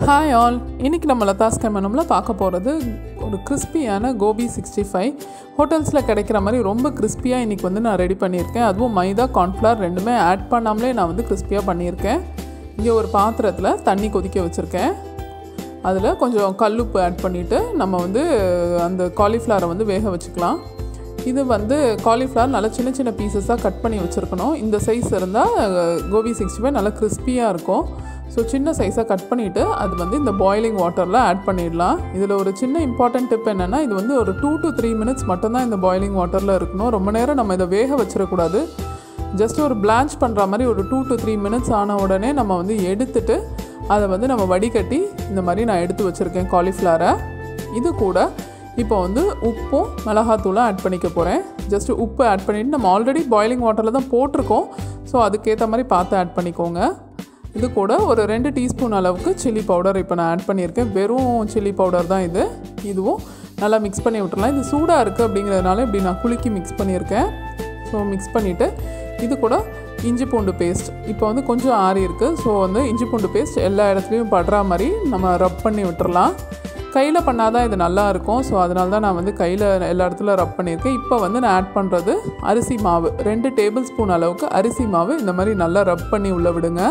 hi all இன்னைக்கு நம்ம லதாஸ் கேமனம்ல பார்க்க போகிறது ஒரு கிறிஸ்பியான கோபி சிக்ஸ்டி ஃபைவ் ஹோட்டல்ஸில் கிடைக்கிற மாதிரி ரொம்ப கிறிஸ்பியாக இன்றைக்கி வந்து நான் ரெடி பண்ணியிருக்கேன் அதுவும் மைதா கார்ன்ஃப்ளவர் ரெண்டுமே ஆட் பண்ணாமலே நான் வந்து கிறிஸ்பியாக பண்ணியிருக்கேன் இங்கே ஒரு பாத்திரத்தில் தண்ணி கொதிக்க வச்சுருக்கேன் அதில் கொஞ்சம் கல்லுப்பு ஆட் பண்ணிவிட்டு நம்ம வந்து அந்த காலிஃப்ளவரை வந்து வேக வச்சுக்கலாம் இது வந்து காலிஃப்ளவர் நல்லா சின்ன சின்ன பீசஸாக கட் பண்ணி வச்சுருக்கணும் இந்த சைஸ் இருந்தால் கோபி சிக்ஸ்டி ஃபைவ் நல்லா கிறிஸ்பியாக இருக்கும் ஸோ சின்ன சைஸாக கட் பண்ணிவிட்டு அது வந்து இந்த பாயிலிங் வாட்டரில் ஆட் பண்ணிடலாம் இதில் ஒரு சின்ன இம்பார்ட்டன்ட் டிப் என்னென்னா இது வந்து ஒரு டூ டு த்ரீ மினிட்ஸ் மட்டும்தான் இந்த பாயிலிங் வாட்டரில் இருக்கணும் ரொம்ப நேரம் நம்ம இதை வேக வச்சிடக்கூடாது ஜஸ்ட் ஒரு பிளான்ச் பண்ணுற மாதிரி ஒரு டூ டு த்ரீ மினிட்ஸ் ஆன உடனே நம்ம வந்து எடுத்துட்டு அதை வந்து நம்ம வடிகட்டி இந்த மாதிரி நான் எடுத்து வச்சுருக்கேன் காலிஃப்ளவரை இது கூட இப்போ வந்து உப்பும் மிளகாத்தூளும் ஆட் பண்ணிக்க போகிறேன் ஜஸ்ட்டு உப்பு ஆட் பண்ணிவிட்டு நம்ம ஆல்ரெடி பாயிலிங் வாட்டரில் தான் போட்டிருக்கோம் ஸோ அதுக்கேற்ற மாதிரி பார்த்து ஆட் பண்ணிக்கோங்க இது கூட ஒரு ரெண்டு டீஸ்பூன் அளவுக்கு சில்லி பவுடர் இப்போ நான் ஆட் பண்ணியிருக்கேன் வெறும் சில்லி பவுடர் தான் இது இதுவும் நல்லா மிக்ஸ் பண்ணி விட்டுறலாம் இது சூடாக இருக்குது அப்படிங்கிறதுனால இப்படி நான் குலுக்கி மிக்ஸ் பண்ணியிருக்கேன் ஸோ மிக்ஸ் பண்ணிவிட்டு இது கூட இஞ்சி பூண்டு பேஸ்ட் இப்போ வந்து கொஞ்சம் ஆறி இருக்குது ஸோ வந்து இஞ்சி பூண்டு பேஸ்ட் எல்லா இடத்துலையும் படுற மாதிரி நம்ம ரப் பண்ணி விட்டுறலாம் கையில் பண்ணால் தான் இது நல்லா இருக்கும் ஸோ அதனால தான் நான் வந்து கையில் எல்லா இடத்துல ரப் பண்ணியிருக்கேன் இப்போ வந்து நான் ஆட் பண்ணுறது அரிசி மாவு ரெண்டு டேபிள் ஸ்பூன் அளவுக்கு அரிசி மாவு இந்த மாதிரி நல்லா ரப் பண்ணி உள்ளே விடுங்க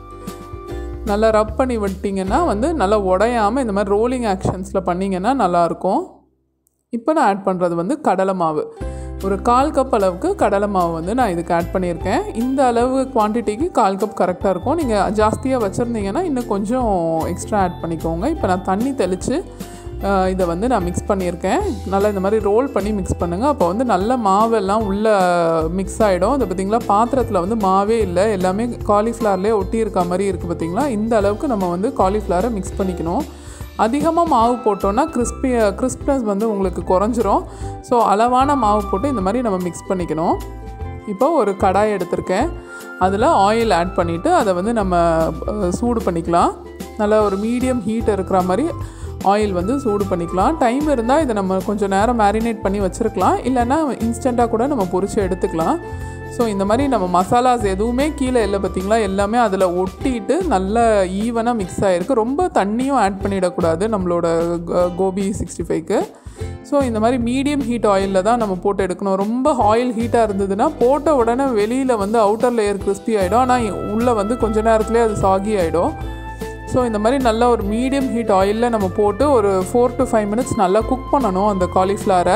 நல்லா ரப் பண்ணி விட்டிங்கன்னா வந்து நல்லா உடையாமல் இந்த மாதிரி ரோலிங் ஆக்ஷன்ஸில் பண்ணிங்கன்னா நல்லாயிருக்கும் இப்போ நான் ஆட் பண்ணுறது வந்து கடலை மாவு ஒரு கால் கப் அளவுக்கு கடலை மாவு வந்து நான் இதுக்கு ஆட் பண்ணியிருக்கேன் இந்த அளவு குவான்டிட்டிக்கு கால் கப் கரெக்டாக இருக்கும் நீங்கள் ஜாஸ்தியாக வச்சுருந்தீங்கன்னா இன்னும் கொஞ்சம் எக்ஸ்ட்ரா ஆட் பண்ணிக்கோங்க இப்போ நான் தண்ணி தெளித்து இதை வந்து நான் மிக்ஸ் பண்ணியிருக்கேன் நல்லா இந்த மாதிரி ரோல் பண்ணி மிக்ஸ் பண்ணுங்கள் அப்போ வந்து நல்ல மாவெல்லாம் உள்ளே மிக்ஸ் ஆகிடும் அது பார்த்திங்களா பாத்திரத்தில் வந்து மாவே இல்லை எல்லாமே காலிஃப்ளவர்லேயே ஒட்டி இருக்க மாதிரி இருக்குது பார்த்திங்களா இந்த அளவுக்கு நம்ம வந்து காலிஃப்ளவரை மிக்ஸ் பண்ணிக்கணும் அதிகமாக மாவு போட்டோன்னா கிறிஸ்பி கிறிஸ்ப்னஸ் வந்து உங்களுக்கு குறைஞ்சிரும் ஸோ அளவான மாவு போட்டு இந்த மாதிரி நம்ம மிக்ஸ் பண்ணிக்கணும் இப்போ ஒரு கடாய் எடுத்திருக்கேன் அதில் ஆயில் ஆட் பண்ணிவிட்டு அதை வந்து நம்ம சூடு பண்ணிக்கலாம் நல்லா ஒரு மீடியம் ஹீட் இருக்கிற மாதிரி ஆயில் வந்து சூடு பண்ணிக்கலாம் டைம் இருந்தால் இதை நம்ம கொஞ்சம் நேரம் மேரினேட் பண்ணி வச்சுருக்கலாம் இல்லைன்னா இன்ஸ்டண்ட்டாக கூட நம்ம பொரிச்சு எடுத்துக்கலாம் ஸோ இந்த மாதிரி நம்ம மசாலாஸ் எதுவுமே கீழே இல்லை பார்த்திங்களா எல்லாமே அதில் ஒட்டிட்டு நல்ல ஈவனாக மிக்ஸ் ஆகிருக்கு ரொம்ப தண்ணியும் ஆட் பண்ணிடக்கூடாது நம்மளோட கோபி சிக்ஸ்டி ஃபைவ்க்கு ஸோ இந்த மாதிரி மீடியம் ஹீட் ஆயிலில் தான் நம்ம போட்டு எடுக்கணும் ரொம்ப ஆயில் ஹீட்டாக இருந்ததுன்னா போட்ட உடனே வெளியில் வந்து அவுட்டர் லேயர் கிறிஸ்பி ஆகிடும் ஆனால் உள்ளே வந்து கொஞ்ச நேரத்துலேயே அது சாகி ஆகிடும் ஸோ இந்த மாதிரி நல்லா ஒரு மீடியம் ஹீட் ஆயிலில் நம்ம போட்டு ஒரு ஃபோர் டு ஃபைவ் மினிட்ஸ் நல்லா குக் பண்ணணும் அந்த காலிஃப்ளவரை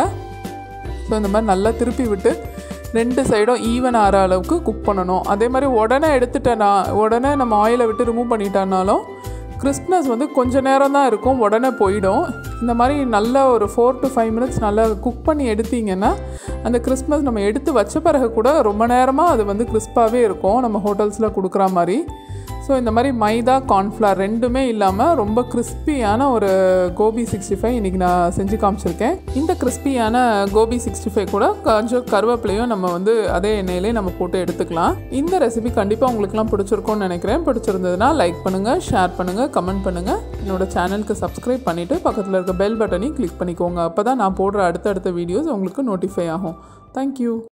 ஸோ இந்த மாதிரி நல்லா திருப்பி விட்டு ரெண்டு சைடும் ஈவன் ஆகிற அளவுக்கு குக் பண்ணணும் அதே மாதிரி உடனே எடுத்துட்டேன்னா உடனே நம்ம ஆயிலை விட்டு ரிமூவ் பண்ணிட்டானாலும் கிறிஸ்ப்னஸ் வந்து கொஞ்ச நேரம் தான் இருக்கும் உடனே போயிடும் இந்த மாதிரி நல்ல ஒரு ஃபோர் டு ஃபைவ் மினிட்ஸ் நல்லா குக் பண்ணி எடுத்தீங்கன்னா அந்த கிறிஸ்மஸ் நம்ம எடுத்து வச்ச பிறகு கூட ரொம்ப நேரமாக அது வந்து கிறிஸ்பாகவே இருக்கும் நம்ம ஹோட்டல்ஸில் கொடுக்குற மாதிரி ஸோ இந்த மாதிரி மைதா கார்ன்ஃப்ளவர் ரெண்டுமே இல்லாமல் ரொம்ப கிறிஸ்பியான ஒரு கோபி சிக்ஸ்டி ஃபைவ் இன்றைக்கி நான் செஞ்சு காமிச்சிருக்கேன் இந்த கிறிஸ்பியான கோபி சிக்ஸ்டி ஃபைவ் கூட கொஞ்சம் கருவேப்பிலையும் நம்ம வந்து அதே எண்ணெயிலே நம்ம போட்டு எடுத்துக்கலாம் இந்த ரெசிபி கண்டிப்பாக உங்களுக்குலாம் பிடிச்சிருக்கும்னு நினைக்கிறேன் பிடிச்சிருந்ததுன்னா லைக் பண்ணுங்கள் ஷேர் பண்ணுங்கள் கமெண்ட் பண்ணுங்கள் என்னோடய சேனலுக்கு சப்ஸ்கிரைப் பண்ணிவிட்டு பக்கத்தில் இருக்க பெல் பட்டனையும் கிளிக் பண்ணிக்கோங்க அப்போ தான் நான் போடுற அடுத்தடுத்த வீடியோஸ் உங்களுக்கு நோட்டிஃபை ஆகும் தேங்க்யூ